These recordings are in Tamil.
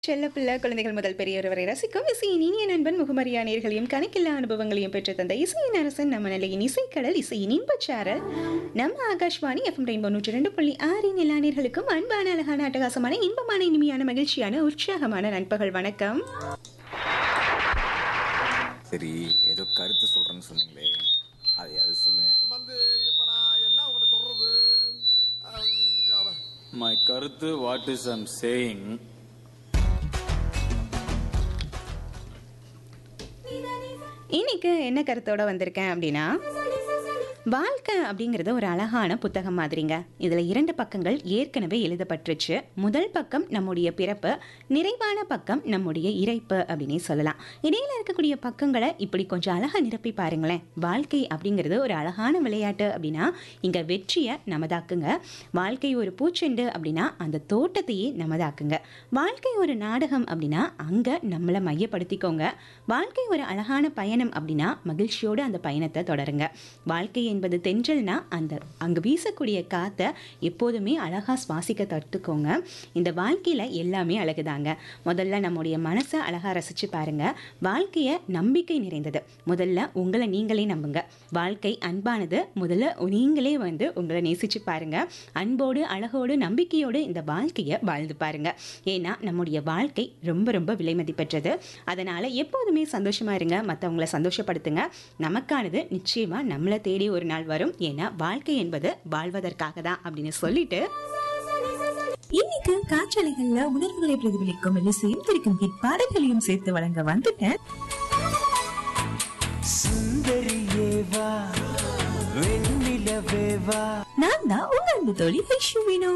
செல்லப்பிள்ளை குழந்தைகள் முதல் பெரியவர் வரை ரசிக்கும் இசையின் இனிய நண்பன் முகமரியா நேர்களையும் கணக்கில்லா அனுபவங்களையும் பெற்று தந்த இசையின் அரசன் நம்ம நிலையின் இசைக்கடல் இசையின் இன்பச்சாரல் நம்ம ஆகாஷ்வாணி எஃப்எம் ரெயின்போ நூற்றி ரெண்டு புள்ளி ஆறின் எல்லா நேர்களுக்கும் அன்பான அழகான அட்டகாசமான இன்பமான இனிமையான மகிழ்ச்சியான உற்சாகமான நண்பகல் வணக்கம் சரி ஏதோ கருத்து சொல்றேன்னு சொன்னீங்களே அதையாவது சொல்லுங்க வந்து இப்ப நான் என்ன உங்கள்கிட்ட சொல்றது அஹ், மை கருத்து வாட் இஸ் ஐம் சேயிங் இன்னைக்கு என்ன கருத்தோட வந்திருக்கேன் அப்படின்னா வாழ்க்கை அப்படிங்கிறது ஒரு அழகான புத்தகம் மாதிரிங்க இதில் இரண்டு பக்கங்கள் ஏற்கனவே எழுதப்பட்டுருச்சு முதல் பக்கம் நம்முடைய பிறப்பு நிறைவான பக்கம் நம்முடைய இறைப்பு அப்படின்னே சொல்லலாம் இடையில இருக்கக்கூடிய பக்கங்களை இப்படி கொஞ்சம் அழகாக நிரப்பி பாருங்களேன் வாழ்க்கை அப்படிங்கிறது ஒரு அழகான விளையாட்டு அப்படின்னா இங்கே வெற்றியை நமதாக்குங்க வாழ்க்கை ஒரு பூச்செண்டு அப்படின்னா அந்த தோட்டத்தையே நமதாக்குங்க வாழ்க்கை ஒரு நாடகம் அப்படின்னா அங்கே நம்மளை மையப்படுத்திக்கோங்க வாழ்க்கை ஒரு அழகான பயணம் அப்படின்னா மகிழ்ச்சியோடு அந்த பயணத்தை தொடருங்க வாழ்க்கை என்பது தென்றல்னா அந்த அங்கே வீசக்கூடிய காற்றை எப்போதுமே அழகாக சுவாசிக்க தட்டுக்கோங்க இந்த வாழ்க்கையில் எல்லாமே அழகுதாங்க முதல்ல நம்முடைய மனசை அழகாக ரசித்து பாருங்க வாழ்க்கையை நம்பிக்கை நிறைந்தது முதல்ல உங்களை நீங்களே நம்புங்க வாழ்க்கை அன்பானது முதல்ல நீங்களே வந்து உங்களை நேசிச்சு பாருங்க அன்போடு அழகோடு நம்பிக்கையோடு இந்த வாழ்க்கையை வாழ்ந்து பாருங்க ஏன்னா நம்முடைய வாழ்க்கை ரொம்ப ரொம்ப விலை மதிப்பெற்றது அதனால எப்போதுமே சந்தோஷமா இருங்க மற்றவங்கள சந்தோஷப்படுத்துங்க நமக்கானது நிச்சயமா நம்மளை தேடி ஒரு நாள் வரும் ஏன்னா வாழ்க்கை என்பது வாழ்வதற்காக தான் அப்படின்னு சொல்லிட்டு இன்னைக்கு காற்றலைகள்ல உணர்வுகளை பிரதிபலிக்கும் இசையும் திரிக்கும் ஹிட் பாடல்களையும் சேர்த்து வழங்க வந்துட்டேன் சுந்தரியேவா வெண்ணிலவேவா நான் தான் உங்க அன்பு தோழி ஐஷு வேணு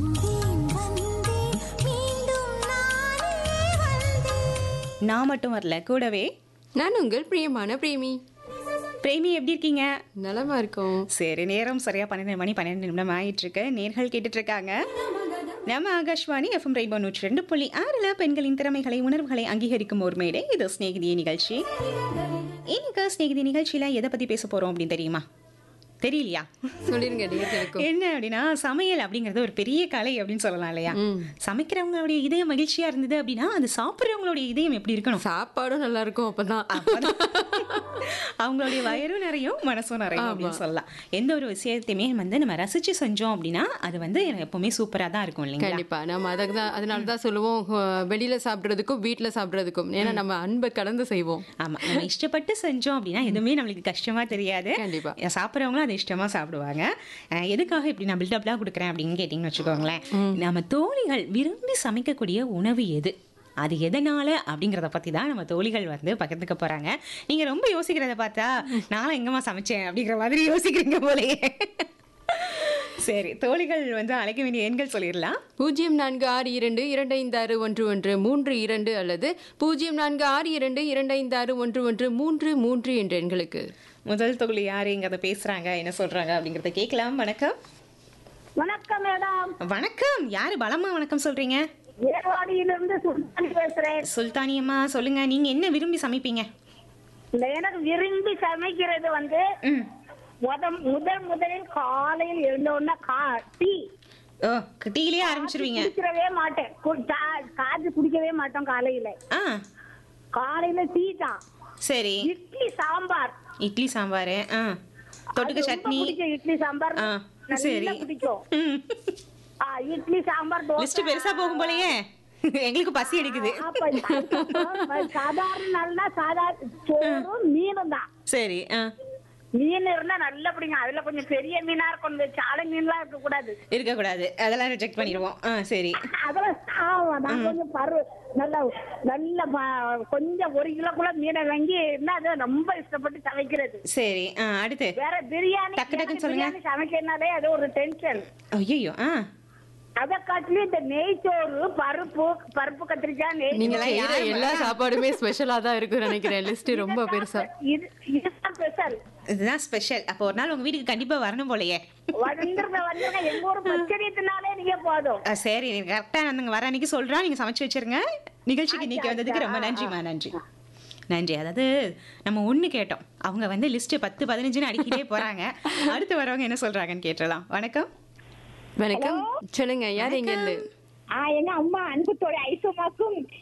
நான் மட்டும் வரல கூடவே நான் உங்கள் பிரியமான பிரேமி பிரேமி எப்படி இருக்கீங்க நலமா இருக்கோம் சரி நேரம் சரியா பன்னெண்டு மணி பன்னெண்டு நிமிடம் ஆயிட்டு இருக்கு நேர்கள் கேட்டுட்டு இருக்காங்க நம்ம ஆகாஷ்வாணி எஃப்எம் ரெயின்போ நூற்றி ரெண்டு புள்ளி ஆறுல பெண்களின் திறமைகளை உணர்வுகளை அங்கீகரிக்கும் ஒரு மேடை இது ஸ்நேகிதிய நிகழ்ச்சி இன்னைக்கு ஸ்நேகிதி நிகழ்ச்சியில எதை பத்தி பேச போறோம் அப்படின்னு தெரியுமா தெரியலையா சொல்லிருங்க நேர்களுக்கும் என்ன அப்படின்னா சமையல் அப்படிங்கிறது ஒரு பெரிய கலை அப்படின்னு சொல்லலாம் இல்லையா சமைக்கிறவங்களுடைய இதயம் மகிழ்ச்சியா இருந்தது அப்படின்னா அது சாப்பிட்றவங்களுடைய இதயம் எப்படி இருக்கணும் சாப்பாடும் நல்லா இருக்கும் அப்பதான் அப்பதான் அவங்களுடைய வயரும் நிறையும் மனசும் நிறையும் அப்படின்னு சொல்லலாம் எந்த ஒரு விஷயத்தையுமே வந்து நம்ம ரசிச்சு செஞ்சோம் அப்படின்னா அது வந்து எனக்கு எப்பவுமே சூப்பரா தான் இருக்கும் இல்லைங்களா கண்டிப்பா நம்ம அதுக்கு தான் அதனால தான் சொல்லுவோம் அஹ், வெளியில சாப்பிடுறதுக்கும் வீட்ல சாப்பிடுறதுக்கும் ஏன்னா நம்ம அன்பை கலந்து செய்வோம் ஆமா நம்ம இஷ்டப்பட்டு செஞ்சோம் அப்படின்னா எதுவுமே நம்மளுக்கு கஷ்டமா தெரியாது கண்டிப்பா. சாப்பிட்றவங்களும் அதை இஷ்டமா சாப்பிடுவாங்க அஹ் எதுக்காக இப்படி நான் பில்டப்லாம் கொடுக்குறேன் அப்படின்னு கேட்டிங்கன்னு வச்சுக்கோங்களேன் நம்ம தோழிகள் விரும்பி சமைக்கக்கூடிய உணவு எது அது எதனால அப்படிங்கிறத பத்தி தான் நம்ம தோழிகள் வந்து பகிர்ந்துக்க போறாங்க நீங்க ரொம்ப யோசிக்கிறத பார்த்தா நானும் எங்கம்மா சமைச்சேன் அப்படிங்கிற மாதிரி யோசிக்கிறீங்க போலயே சரி தோழிகள் வந்து அழைக்க வேண்டிய எண்கள் சொல்லிடலாம் பூஜ்ஜியம் நான்கு ஆறு இரண்டு இரண்டு ஐந்து ஆறு ஒன்று ஒன்று மூன்று இரண்டு அல்லது பூஜ்ஜியம் நான்கு ஆறு இரண்டு இரண்டு ஐந்து ஆறு ஒன்று ஒன்று மூன்று மூன்று என்ற எண்களுக்கு முதல் தோழி யாரு இங்க அதை பேசுறாங்க என்ன சொல்றாங்க அப்படிங்கறத கேட்கலாம் வணக்கம் வணக்கம் மேடம் வணக்கம் யாரு பலமா வணக்கம் சொல்றீங்க ஏர்வாடியிலிருந்து சுல்தானி பேசுறேன் சுல்தானி அம்மா சொல்லுங்க நீங்க என்ன விரும்பி சமைப்பீங்க இந்த எனக்கு விரும்பி சமைக்கிறது வந்து ம் முத முதல் முதலில் காலையில் எழுந்த உடனே கா டீ ஓ டீலயே ஆரம்பிச்சிருவீங்க குடிக்கவே மாட்டேன் கு- சா- காபி குடிக்கவே மாட்டோம் காலையில ஆ காலையில டீ தான் சரி இட்லி சாம்பார் இட்லி சாம்பார் ஆ தொட்டுக்க அது ரொம்ப சட்னி பிடிக்கும் இட்லி சாம்பார் ஆ, நல்லா சரி. பிடிக்கும் ம் ஆ, இட்லி சாம்பார் தோசை லிஸ்ட் பெருசா போகும் போலயே எங்களுக்கு பசி எடுக்குது அப்ப சாதாரண நல்லா சாதாரண சோறும் மீனும் தான் சரி ஆ மீன் இருந்தா நல்லா பிடிக்கும் அதுல கொஞ்சம் பெரிய மீனா இருக்கணும் இந்த சாலை மீன்லாம் இருக்க கூடாது இருக்கக்கூடாது அதெல்லாம் ரிஜெக்ட் பண்ணிடுவோம் ஆ சரி அதெல்லாம் ஆமா நான் கொஞ்சம் பரு நல்ல நல்ல ப- கொஞ்சம் ஒரு கிலோக்குள்ள மீனை வாங்கி இருந்தா அதை ரொம்ப இஷ்டப்பட்டு சமைக்கிறது சரி ஆ அடுத்து வேற பிரியாணி டக்கு டக்குன்னு எனக்கு சொல்லுங்க. பிரியாணி சமைக்கிறதுனாலே அது ஒரு டென்ஷன் ஐயோ ஆ அதை காட்டிலும் இந்த நெய்ச்சோறு பருப்பு பருப்பு கத்திரிக்காய் நெய் நீங்க இதெல்லாம் செய்யற யாரு எல்லா சாப்பாடுமே ஸ்பெஷலா தான் இருக்கும்னு நினைக்கிறேன் லிஸ்ட் ரொம்ப பெருசா இது இதுதான் ஸ்பெஷல் இதுதான் ஸ்பெஷல் அப்போ ஒரு நாள் உங்க வீட்டுக்கு கண்டிப்பா வரணும் போலயே வந்துருங்க வந்துருங்க எங்க ஊர் பச்சடித்தினாலே நீங்க போதும் ஆ, சரி கரெக்டாக வந்துங்க வர அன்னைக்கு சொல்கிறோம் நீங்கள் சமைச்சு வச்சிருங்க நிகழ்ச்சிக்கு இன்னைக்கு வந்ததுக்கு ரொம்ப நன்றிம்மா நன்றி நன்றி அதாவது நம்ம ஒன்று கேட்டோம் அவங்க வந்து லிஸ்ட்டு பத்து பதினஞ்சுன்னு அடிக்கிட்டே போகிறாங்க அடுத்து வரவங்க என்ன சொல்கிறாங்கன்னு கேட்டுடலாம் வணக்கம் வணக்கம் சொல்லுங்க யார் எங்க இருந்து ஆ எங்க அம்மா அன்பு தோழி ஐசோமாக்கும்